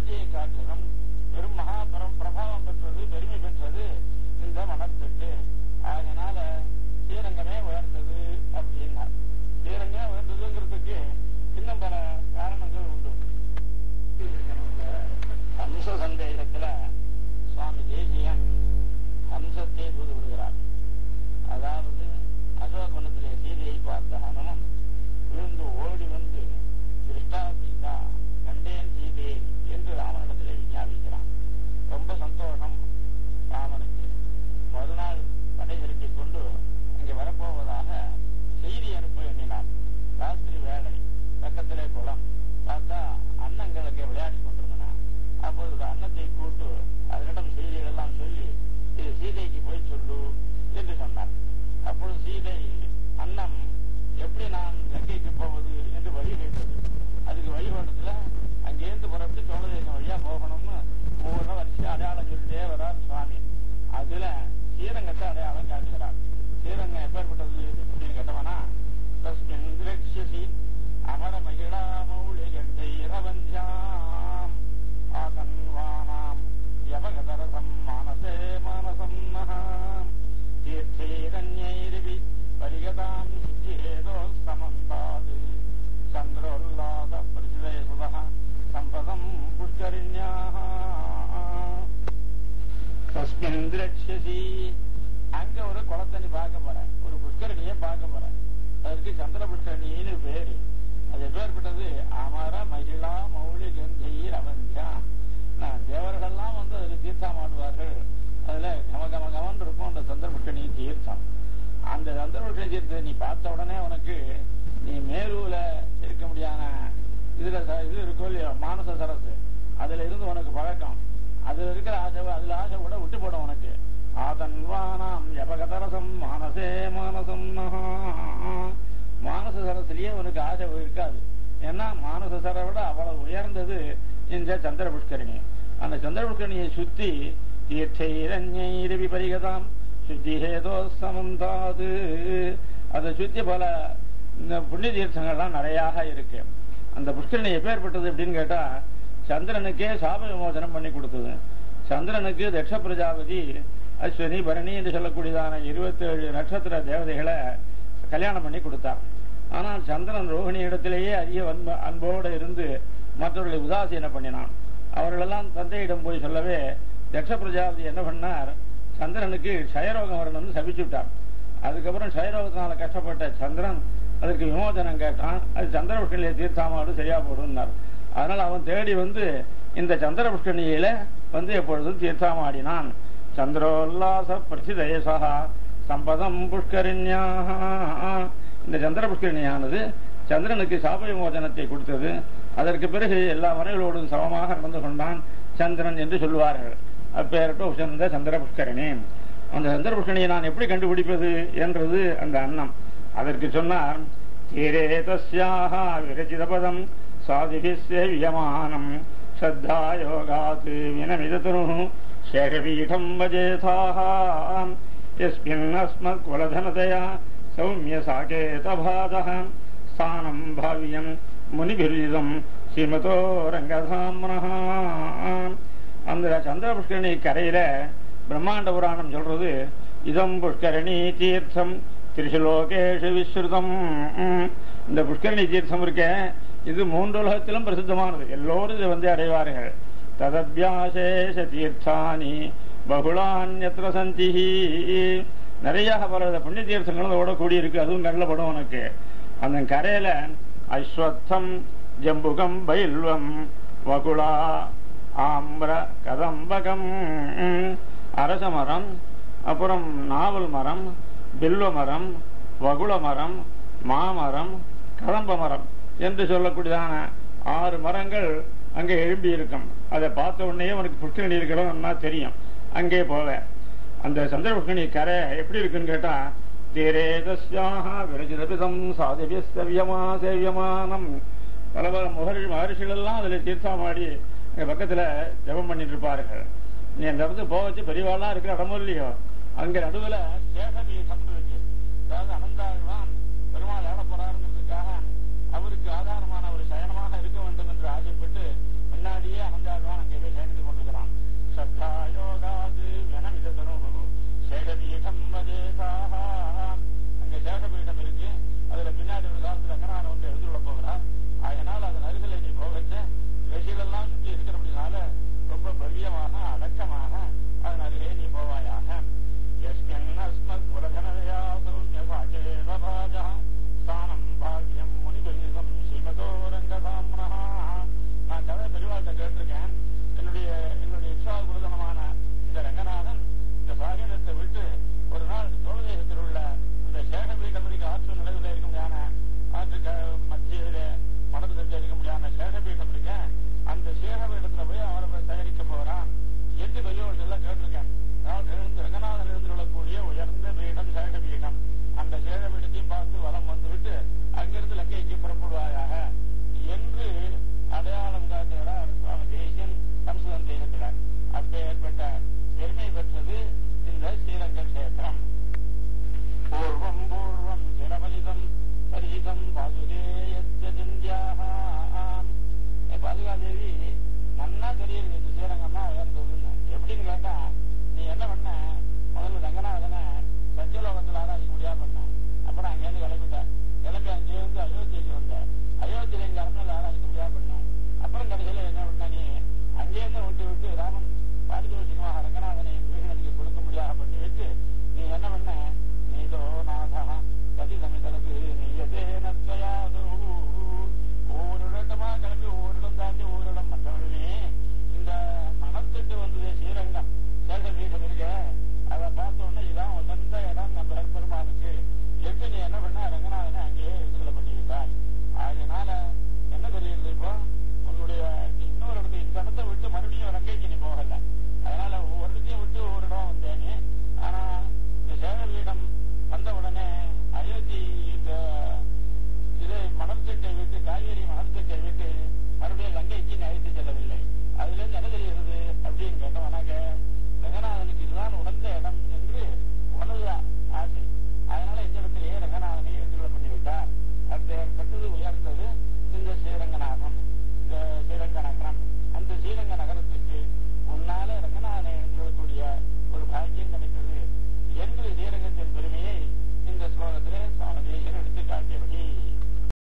அயோத்தியை காட்டிலும் பெரும் மகா பரம் பிரபாவம் பெற்றது பெருமை பெற்றது இந்த மனத்துக்கு அதனால ஸ்ரீரங்கமே உயர்ந்தது அப்படின்னார் ஸ்ரீரங்கமே உயர்ந்ததுங்கிறதுக்கு இன்னும் பல காரணங்கள் உண்டு ஹம்ச சந்தேகத்துல சுவாமி தேசியன் ஹம்சத்தை தூது விடுகிறார் அதாவது அசோகவனத்திலே சீதையை பார்த்த ஹனுமன் விழுந்து ஓடி வந்து திருஷ்டா சீதா கண்டேன் சீதை என்று ராமனிடத்திலே விஞ்ஞாபிக்கிறான் ரொம்ப சந்தோஷம் ராமனுக்கு மறுநாள் படை திரட்டிக் கொண்டு அங்கே வரப்போவதாக செய்தி அனுப்ப எண்ணினான் ராத்திரி வேலை பக்கத்திலே குளம் பார்த்தா அன்னங்கள் அங்கே விளையாடி கொண்டிருந்தன அப்பொழுது அன்னத்தை கூட்டு அதனிடம் செய்திகள் எல்லாம் சொல்லி இது சீதைக்கு போய் சொல்லு என்று சொன்னார் அப்பொழுது சீதை அன்னம் எப்படி நான் கங்கைக்கு போவது என்று வழி கேட்டது அதுக்கு வழிபாட்டுல அங்கேருந்து புறப்பட்டு சோழதேசம் வழியா போகணும்னு மூணு வருஷம் அடையாளம் சொல்லிட்டே வரார் சுவாமி அதுல ஸ்ரீரங்கத்தை அடையாளம் காட்டுகிறார் ஸ்ரீரங்கம் எப்பேற்பட்டது அப்படின்னு கேட்டவனா தஸ்மின் திரட்சசி அமர மகிழா மௌளி கண்டை இரவஞ்சாம் ஆசன்வானாம் யவகதரசம் மானசே மானசம் நகாம் தீர்த்தைரண்யைரிவி பரிகதாம் சித்திஹேதோ சமந்தாது சந்திரோல்லாச பிரசிதேசுதः சம்பதம் புஷ்கரிண்யாः தஸ்மின் திரட்சசி அங்க ஒரு குளத்தண்ணி பார்க்க போறேன் ஒரு புஷ்கரணியை பார்க்க போறேன் அதற்கு சந்திர புஷ்கரணின்னு பேரு அது எப்பேற்பட்டது அமர மகிழா மௌலி கங்கையில் அவஞ்சா நான் தேவர்கள்லாம் வந்து அதுல தீர்த்தம் ஆடுவார்கள் அதுல கம கம கமன் இருக்கும் அந்த சந்திர புஷ்கரணி தீர்த்தம் அந்த சந்திர புஷ்கரணி தீர்த்தத்தை நீ பார்த்த உடனே உனக்கு நீ மேலூல இருக்க முடியாத இதுல ச- இது இருக்கும் இல்லையோ மானச சரசு அதுல இருந்து உனக்கு பழக்கம் அதுல இருக்கிற ஆசை அதுல ஆசை கூட விட்டு போடும் உனக்கு ஆதன்வானாம் யபகதரசம் மானசே மானசம் நஹா. மானச சரஸ்லயே உனக்கு ஆசை இருக்காது ஏன்னா மானச சரை விட அவ்வளவு உயர்ந்தது இந்த சந்திர புஷ்கரணி அந்த சந்திர புஷ்கரணியை சுத்தி தீர்த்தைரண்யைரவி பரிகதாம் சுத்திஹேதோ சமந்தாது அதை சுத்தி பல இந்த புண்ணிய தீர்த்தங்கள்லாம் நிறையாக இருக்கு அந்த புஷ்கரணி எப்பேற்பட்டது அப்படின்னு கேட்டா சந்திரனுக்கே சாப விமோசனம் பண்ணி கொடுத்தது சந்திரனுக்கு தட்ச பிரஜாபதி அஸ்வினி பரணி என்று சொல்லக்கூடியதான இருபத்தேழு நட்சத்திர தேவதைகளை கல்யாணம் பண்ணி கொடுத்தார் ஆனால் சந்திரன் ரோகிணி இடத்திலேயே அதிக அன்பு அன்போடு இருந்து மற்றவர்களை உதாசீனம் பண்ணினான் அவர்களெல்லாம் தந்தையிடம் போய் சொல்லவே தட்ச பிரஜாபதி என்ன பண்ணார் சந்திரனுக்கு க்ஷயரோகம் வரணும்னு சபிச்சு விட்டார் அதுக்கப்புறம் க்ஷயரோகத்தினால கஷ்டப்பட்ட சந்திரன் அதுக்கு விமோசனம் கேட்டான் அது சந்திர புஷ்கரணியை தீர்த்தாமாடு சரியா போடுன்னார் அதனால அவன் தேடி வந்து இந்த சந்திர புஷ்கரணியில வந்து எப்பொழுதும் தீர்த்தாமாடினான் சந்திரோல்லாச பிரசிதேசா சம்பதம் புஷ்கரிண்யா இந்த சந்திர புஷ்கரணியானது சந்திரனுக்கு சாப விமோசனத்தை கொடுத்தது அதற்கு பிறகு எல்லா மறைகளோடும் சமமாக நடந்து கொண்டான் சந்திரன் என்று சொல்லுவார்கள் அப்பேரட்ட உசந்த சந்திர புஷ்கரணி அந்த சந்திர புஷ்கரணியை நான் எப்படி கண்டுபிடிப்பது என்றது அந்த அன்னம் அதற்கு சொன்னார் தீரே தஸ்யாக விரச்சித பதம் சாதிபிஸ் சேவியமானம் ஸ்ரத்தா யோகாத் வினமிதரு சேகபீடம் வஜேதாக यस्मिन् अस्मत्कुलधनतया सौम्य साकेतभाजः स्थानम् भाव्यम् முனிபிரிதம் ஸ்ரீமதோ ரங்கதாமனஹ அந்த சந்திர புஷ்கரணி கரையில பிரம்மாண்ட புராணம் சொல்றது இதம் புஷ்கரணி தீர்த்தம் திரிசுலோகேஷு விஸ்ருதம் இந்த புஷ்கரணி தீர்த்தம் இருக்க இது மூன்று உலகத்திலும் பிரசித்தமானது எல்லோரும் இதை வந்து அடைவார்கள் ததபியாசேஷ தீர்த்தானி பகுளான்யத்திர சந்தி நிறைய பல புண்ணிய தீர்த்தங்களும் அதோட கூடி இருக்கு அதுவும் கண்ணில் படும் உனக்கு அந்த கரையில அஸ்வத்தம் ஜம்புகம் பைல்வம் வகுளா ஆம்பிர கதம்பகம் அரச மரம் அப்புறம் நாவல் மரம் பில்வ மரம் வகுள மரம் மாமரம் கதம்ப மரம் என்று சொல்லக்கூடியதான ஆறு மரங்கள் அங்கே எழும்பி இருக்கும் அதை பார்த்த உடனே உனக்கு புஷ்கரணி இருக்கிறோம்னா தெரியும் அங்கே போவேன் அந்த சந்திரபுஷ்கரணி கரை எப்படி இருக்குன்னு கேட்டா தீரே தஸ்யாக விரஜிதபிதம் சாதிவியமா சேவியமானம் பல பல முகர்கள் மகர்ஷிகள் எல்லாம் அதுல தீர்த்தமாடி அங்க பக்கத்துல ஜபம் பண்ணிட்டு இருப்பார்கள் நீ அந்த இடத்துக்கு போக வச்சு பெரியவாளா இருக்கிற இடமும் இல்லையோ அங்க நடுவுல சேஷபீடம் இருக்கு அதாவது அனந்தாழ்வான் பெருமாள் ஏழ போறாருங்கிறதுக்காக அவருக்கு ஆதாரமான ஒரு சயனமாக இருக்க வேண்டும் என்று ஆசைப்பட்டு முன்னாடியே அனந்தாழ்வான் அனுகிரகம் செய்திருக்கிறார் அப்பேற்பட்ட பெருமை பெற்றது இந்த ஸ்ரீரங்க கஷேத்திரம் பூர்வம் பூர்வம் சிரபலிதம் பரிதம் பாதுகேயத்தியாம் பாதுகாதேவி நன்னா தெரியுது இந்த ஸ்ரீரங்கம்னா உயர்ந்ததுன்னு எப்படின்னு கேட்டா நீ என்ன பண்ண முதல்ல ரங்கநாதனை சத்தியலோகத்துல